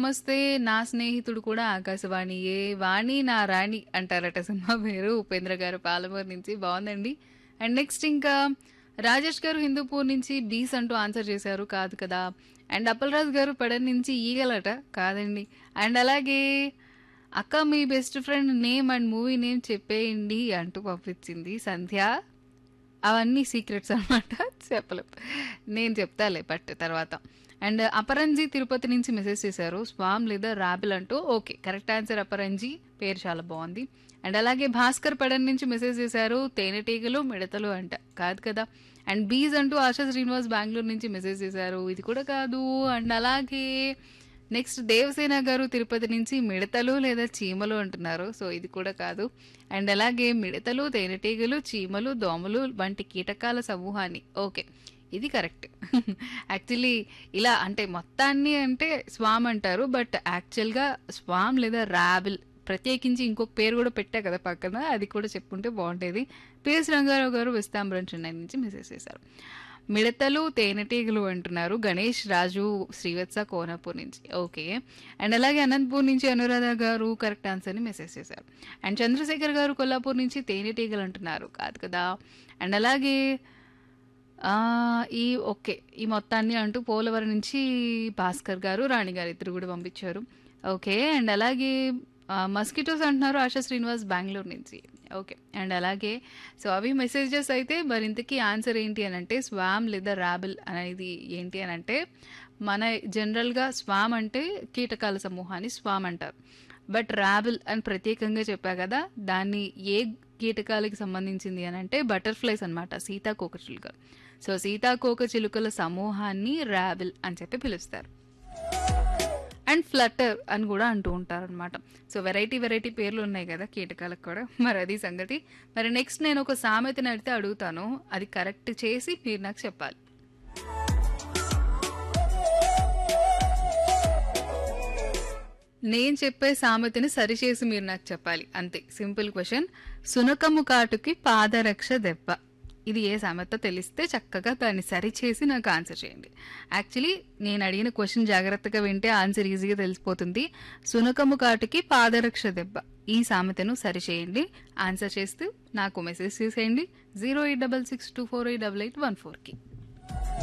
నమస్తే నా స్నేహితుడు కూడా ఆకాశవాణియే వాణి నా రాణి అంటారట సినిమా పేరు ఉపేంద్ర గారు పాలమూరు నుంచి బాగుందండి అండ్ నెక్స్ట్ ఇంకా రాజేష్ గారు హిందూపూర్ నుంచి బీస్ అంటూ ఆన్సర్ చేశారు కాదు కదా అండ్ అప్పలరాజు గారు పడన్ నుంచి ఈగలట కాదండి అండ్ అలాగే అక్క మీ best friend name and movie name చెప్పేయండి అంటూ పంపించింది సంధ్య అవన్నీ సీక్రెట్స్ అనమాట చెప్పలేం నేను చెప్తాలే బట్ తర్వాత అండ్ అపరంజి తిరుపతి నుంచి మెసేజ్ చేశారు స్వామ్ లేదా రాబిల్ అంటూ ఓకే కరెక్ట్ ఆన్సర్ అపరంజి పేరు చాలా బాగుంది అండ్ అలాగే భాస్కర్ పడన్ నుంచి మెసేజ్ చేశారు తేనెటీగలు మిడతలు అంట కాదు కదా అండ్ బీజ్ అంటూ ఆశా శ్రీనివాస్ బెంగళూరు నుంచి మెసేజ్ చేశారు ఇది కూడా కాదు అండ్ అలాగే నెక్స్ట్ దేవసేన గారు తిరుపతి నుంచి మిడతలు లేదా చీమలు అంటున్నారు సో ఇది కూడా కాదు అండ్ అలాగే మిడతలు తేనెటీగలు చీమలు దోమలు వంటి కీటకాల సమూహాన్ని ఓకే ఇది కరెక్ట్ యాక్చువల్లీ ఇలా అంటే మొత్తాన్ని అంటే స్వామ్ అంటారు బట్ యాక్చువల్గా స్వామ్ లేదా ర్యాబిల్ ప్రత్యేకించి ఇంకొక పేరు కూడా పెట్టా కదా పక్కన అది కూడా చెప్పుంటే బాగుండేది పిఎస్ రంగారావు గారు విస్తాంబరం చెన్నై నుంచి మెసేజ్ చేశారు మిడతలు తేనెటీగలు అంటున్నారు గణేష్ రాజు శ్రీవత్స కోనపూర్ నుంచి ఓకే అండ్ అలాగే అనంతపూర్ నుంచి అనురాధ గారు కరెక్ట్ ఆన్సర్ని మెసేజ్ చేశారు అండ్ చంద్రశేఖర్ గారు కొల్లాపూర్ నుంచి తేనెటీగలు అంటున్నారు కాదు కదా అండ్ అలాగే ఆ, ఈ ఓకే ఈ మొత్తాన్ని అంటూ పోలవరం నుంచి భాస్కర్ గారు రాణి గారు ఇద్దరు కూడా పంపించారు ఓకే అండ్ అలాగే మస్కిటోస్ అంటున్నారు ఆశా శ్రీనివాస్ బెంగళూరు నుంచి ఓకే అండ్ అలాగే సో అవి మెసేజెస్ అయితే మరి ఇంతకీ ఆన్సర్ ఏంటి అని అంటే స్వామ్ లేదా ర్యాబిల్ అనేది ఏంటి అని అంటే మన జనరల్గా స్వామ్ అంటే కీటకాల సమూహాన్ని స్వామ్ అంటారు బట్ ర్యాబిల్ అని ప్రత్యేకంగా చెప్పా కదా దాన్ని ఏ కీటకాలకి సంబంధించింది అని అంటే బటర్ఫ్లైస్ అనమాట సీతాకోక చిలుకలు సో సీతాకోక చిలుకల సమూహాన్ని ర్యాబిల్ అని చెప్పి పిలుస్తారు అండ్ ఫ్లటర్ అని కూడా అంటూ ఉంటారు అనమాట సో వెరైటీ వెరైటీ పేర్లు ఉన్నాయి కదా కీటకాలకు కూడా మరి అది సంగతి మరి నెక్స్ట్ నేను ఒక సామెతని అడిగితే అడుగుతాను అది కరెక్ట్ చేసి మీరు నాకు చెప్పాలి నేను చెప్పే సామెతని సరిచేసి మీరు నాకు చెప్పాలి అంతే సింపుల్ క్వశ్చన్ సునకము కాటుకి పాదరక్ష దెబ్బ ఇది ఏ సామెత తెలిస్తే చక్కగా దాన్ని సరిచేసి నాకు ఆన్సర్ చేయండి యాక్చువల్లీ నేను అడిగిన క్వశ్చన్ జాగ్రత్తగా వింటే ఆన్సర్ ఈజీగా తెలిసిపోతుంది సునకము కాటుకి పాదరక్ష దెబ్బ ఈ సామెతను సరిచేయండి ఆన్సర్ చేస్తూ నాకు మెసేజ్ చేసేయండి zero eight double six two four eight double eight one ఫోర్కి